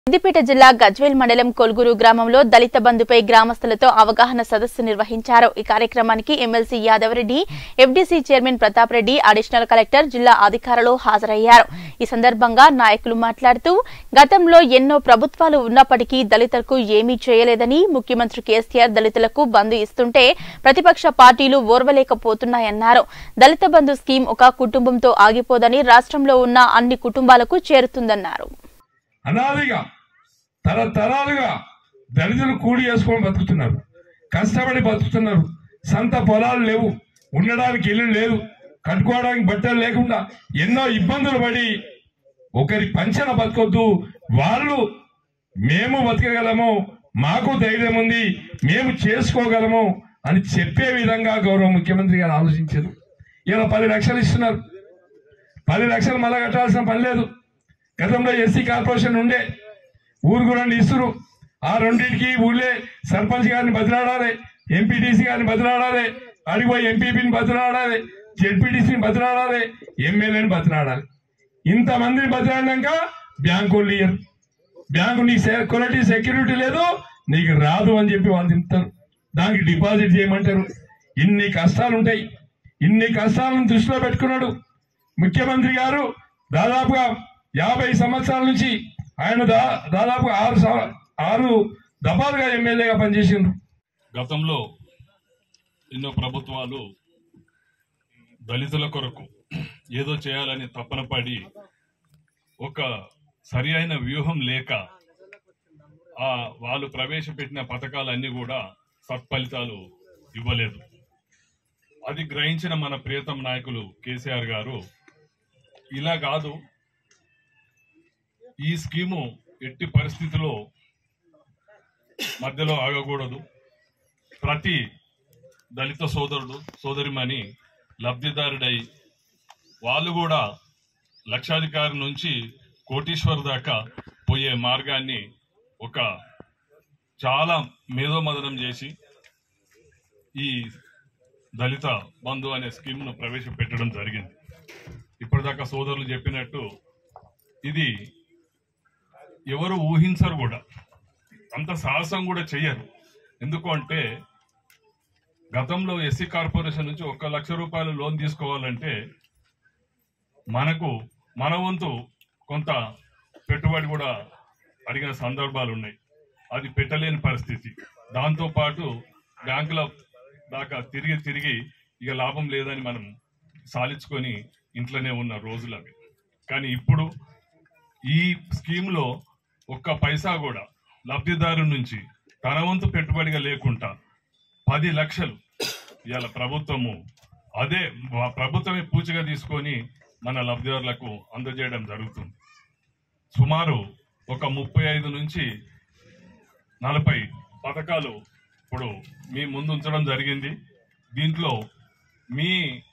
సిద్దిపేట జిల్లా గజ్వేల్ మండలం కొల్గురు గ్రామంలో దళిత బంధుపై గ్రామస్తులతో అవగాహన సదస్సు నిర్వహించారు ఈ కార్యక్రమానికి MLC Yadava Reddy FDC chairman Pratap Reddy additional collector జిల్లా అధికారులు హాజరయ్యారు ఈ సందర్భంగా నాయకులు మాట్లాడుతూ గతంలో ఎన్నో ప్రభుత్వాలు ఉన్నప్పటికీ దళితులకు ఏమీ చేయలేదని ముఖ్యమంత్రి కేసీఆర్ దళితులకు బంధు ఇస్తుంటే ప్రతిపక్ష పార్టీలు ఓర్వలేకపోతున్నాయన్నారు దళిత బంధు స్కీమ్ ఒక కుటుంబంతో ఆగిపోదని రాష్ట్రంలో ఉన్న అన్ని కుటుంబాలకు చేరుతుందన్నారు అనాదిగా తరతరాలుగా దళితులు కూడి చేసుకొని బతుకుతున్నారు కష్టపడి బతుకుతున్నారు సంత పొలాలు లేవు ఉండడానికి ఇల్లు లేదు కట్టుకోవడానికి బట్టలు లేకుండా ఎన్నో ఇబ్బందులు పడి ఒకరి పంచన బతకొద్దు వాళ్ళు మేము బతకగలము మాకు ధైర్యం ఉంది మేము చేసుకోగలము అని చెప్పే విధంగా గౌరవ ముఖ్యమంత్రి గారు ఆలోచించారు ఇలా పది లక్షలు ఇస్తున్నారు పది లక్షలు మళ్ళా కట్టాల్సిన పని లేదు గతంలో ఎస్సీ కార్పొరేషన్ ఉండే ఊరుకు రెండు ఇస్తురు ఆ రెండింటికి ఊళ్ళే సర్పంచ్ గారిని బదిలాడాలి ఎంపీటీసీ గారిని బదిలాడాలి అడిగిపోయి ఎంపీపీని బదిలాడాలి జెడ్పీటీసీని బదిలాడాలి ఎమ్మెల్యేని బదిలాడాలి ఇంతమందిని బదిలాడినాక బ్యాంకు వాళ్ళు ఇయ్యరు బ్యాంకు నీ క్వాలిటీ సెక్యూరిటీ లేదు నీకు రాదు అని చెప్పి వాళ్ళు తింటారు దానికి డిపాజిట్ చేయమంటారు ఇన్ని కష్టాలు ఉంటాయి ఇన్ని కష్టాలను దృష్టిలో పెట్టుకున్నాడు ముఖ్యమంత్రి గారు దాదాపుగా యాభై సంవత్సరాల నుంచి ఆయన దా దాదాపుగా ఆరు సం- ఆరు దఫాలుగా ఎమ్మెల్యేగా పనిచేసిండ్రు గతంలో ఎన్నో ప్రభుత్వాలు దళితుల కొరకు ఏదో చేయాలని తపన పడి ఒక సరి అయిన వ్యూహం లేక ఆ వాళ్ళు ప్రవేశపెట్టిన పథకాలన్నీ కూడా సత్ఫలితాలు ఇవ్వలేదు అది గ్రహించిన మన ప్రియతమ నాయకులు కేసీఆర్ గారు ఇలా కాదు ఈ స్కీము ఎట్టి పరిస్థితిలో మధ్యలో ఆగకూడదు ప్రతి దళిత సోదరుడు సోదరిమని లబ్ధిదారుడై వాళ్ళు కూడా లక్షాధికారి నుంచి కోటీశ్వర్ దాకా పోయే మార్గాన్ని ఒక చాలా మేధోమదనం చేసి ఈ దళిత బంధు అనే స్కీమ్ను ప్రవేశపెట్టడం జరిగింది ఇప్పటిదాకా సోదరులు చెప్పినట్టు ఇది ఎవరు ఊహించరు కూడా అంత సాహసం కూడా చెయ్యరు ఎందుకు అంటే గతంలో ఎస్సీ కార్పొరేషన్ నుంచి ఒక లక్ష రూపాయలు లోన్ తీసుకోవాలంటే మనకు మన వంతు కొంత పెట్టుబడి కూడా అడిగిన సందర్భాలు ఉన్నాయి అది పెట్టలేని పరిస్థితి దాంతో పాటు బ్యాంకుల దాకా తిరిగి తిరిగి ఇక లాభం లేదని మనం సాలించుకొని ఇంట్లోనే ఉన్న రోజులు అవి కానీ ఇప్పుడు ఈ స్కీమ్లో ఒక్క పైసా కూడా లబ్ధిదారు నుంచి తన వంతు పెట్టుబడిగా లేకుండా పది లక్షలు ఇవాళ ప్రభుత్వము అదే వా- ప్రభుత్వమే పూచిగా తీసుకొని మన లబ్ధిదారులకు అందజేయడం జరుగుతుంది సుమారు ఒక ముప్పై ఐదు నుంచి నలభై పథకాలు ఇప్పుడు మీ ముందు ఉంచడం జరిగింది దీంట్లో మీ